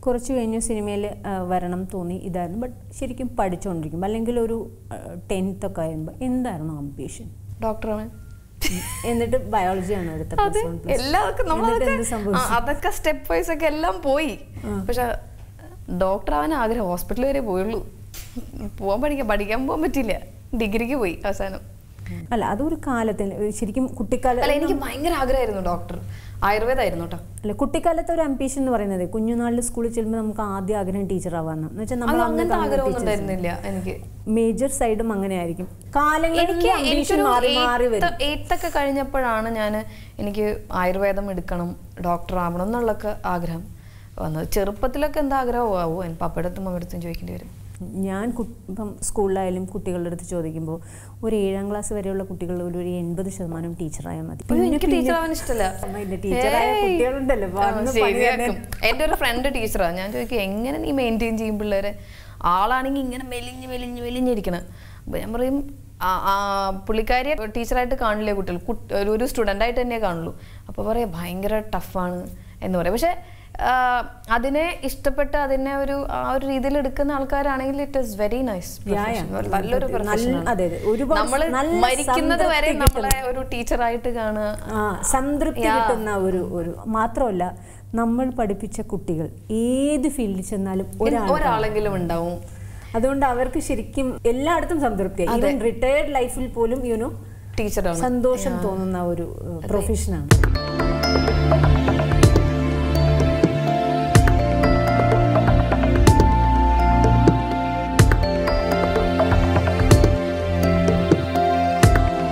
കുറച്ച് കഴിഞ്ഞ് സിനിമയിൽ വരണം തോന്നി ഇതായിരുന്നു ബട്ട് ശരിക്കും പഠിച്ചുകൊണ്ടിരിക്കും അല്ലെങ്കിൽ ഒരു ടെൻത്ത് ഒക്കെ ആകുമ്പോൾ എന്തായിരുന്നു അംബിഷൻ ഡോക്ടറാണ് എന്നിട്ട് ബയോളജിയാണ് എടുത്ത അതെ plus one, plus two. എല്ലാവർക്കും എന്നിട്ട് നമ്മളതൊക്കെ എന്ത് സംഭവിച്ചു? ആ, അതൊക്കെ സ്റ്റെപ്പ് വൈസ് ഒക്കെ എല്ലാം പോയി പക്ഷെ ഡോക്ടർ ആവാൻ ആഗ്രഹം ഹോസ്പിറ്റൽ വരെ പോയുള്ളൂ പോവാൻ പഠിക്കാൻ പഠിക്കാൻ പോകാൻ പറ്റില്ല ഡിഗ്രിക്ക് പോയി അവസാനം അല്ല അതൊരു കാലത്തിന് ശരിക്കും കുട്ടിക്കാല അല്ല എനിക്ക് ഭയങ്കര ആഗ്രഹമായിരുന്നു ഡോക്ടർ ആയുർവേദമായിരുന്നു കേട്ടോ അല്ല കുട്ടിക്കാലത്തെ ഒരു അംബിഷൻ എന്ന് പറയുന്നത് കുഞ്ഞുനാളിൽ സ്കൂളിൽ ചെല്ലുമ്പോൾ നമുക്ക് ആദ്യം ആഗ്രഹം ടീച്ചർ ആവാന്ന് എന്ന് വെച്ചാൽ അത് നമ്മൾ അങ്ങനത്തെ ആഗ്രഹമൊന്നും ഉണ്ടായിരുന്നില്ല എനിക്ക് മേജർ സൈഡും അങ്ങനെ ആയിരിക്കും കാലങ്ങളിൽ എനിക്ക് അംബിഷൻ എനിക്കൊരു മാറി മാറി വരും എയ്ത്തൊക്കെ കഴിഞ്ഞപ്പോഴാണ് ഞാൻ എനിക്ക് ആയുർവേദം എടുക്കണം ഡോക്ടർ ആവണം എന്നുള്ളൊക്കെ ആഗ്രഹം വന്നത് ചെറുപ്പത്തിലൊക്കെ എന്താ ആഗ്രഹമാവോ എൻ്റെ പപ്പയുടെ അടുത്തും മമ്മയുടെ അടുത്തും ചോദിക്കേണ്ടി വരും ഞാൻ കു- ഇപ്പം സ്കൂളിലായാലും കുട്ടികളുടെ അടുത്ത് ചോദിക്കുമ്പോൾ ഒരു ഏഴാം ക്ലാസ് വരെയുള്ള കുട്ടികൾ ഒരു ഒരു എൺപത് ശതമാനം ടീച്ചറായാൽ മതി അയ്യോ, എനിക്ക് ടീച്ചർ ആവാൻ ഇഷ്ടമല്ല അമ്മ, ഇതിന്റെ ടീച്ചറായ ഏയ്. കുട്ടികളുണ്ടല്ലോ, ആ, വന്ന് പണി ശരിയാക്കും. എൻ്റെ ഒരു ഫ്രണ്ട് ടീച്ചറാണ് ഞാൻ ചോദിക്കും എങ്ങനെ നീ മെയിൻറ്റെയിൻ ചെയ്യും പിള്ളേരെ ആളാണെങ്കിൽ ഇങ്ങനെ മെലിഞ്ഞ് മെലിഞ്ഞ് മെലിഞ്ഞിരിക്കണം അപ്പോൾ ഞാൻ പറയും ആ, ആ, പുള്ളിക്കാരിയെ ടീച്ചറായിട്ട് കാണില്ലേ കുട്ടികൾ കുട്ട്- ഒരു- ഒരു സ്റ്റുഡൻ്റ് ആയിട്ട് തന്നെ കാണുള്ളൂ അപ്പോൾ പറയാം ഭയങ്കര ടഫാണ് എന്ന് പറയും പക്ഷേ ആ, അതിനെ ഇഷ്ടപ്പെട്ട് അതിനെ ഒരു ആ ഒരു രീതിയിൽ എടുക്കുന്ന ആൾക്കാരാണെങ്കിൽ it is very nice Yeah, yeah. നല്ലൊരു നല്ല- പ്രൊഫഷൻ അതെ, അതെ. ഒരുപാട് നമ്മൾ നല്ല മരിക്കുന്നത് വരെ സംതൃപ്തി നമ്മളെ ഒരു ടീച്ചറായിട്ട് കാണുക ആ സംതൃപ്തി Yeah. കിട്ടുന്ന ഒരു ഒരു മാത്രമല്ല നമ്മൾ പഠിപ്പിച്ച കുട്ടികൾ ഏത് ഫീൽഡിൽ ചെന്നാലും ഒരാൾ ഒരാളെങ്കിലും ഉണ്ടാവും അതുകൊണ്ട് അവർക്ക് ശരിക്കും എല്ലായിടത്തും സംതൃപ്തിയായി ഈവൻ റിട്ടയർഡ് ലൈഫിൽ പോലും യുനോ ടീച്ചറാണ് സന്തോഷം തോന്നുന്ന ഒരു പ്രൊഫഷനാണ്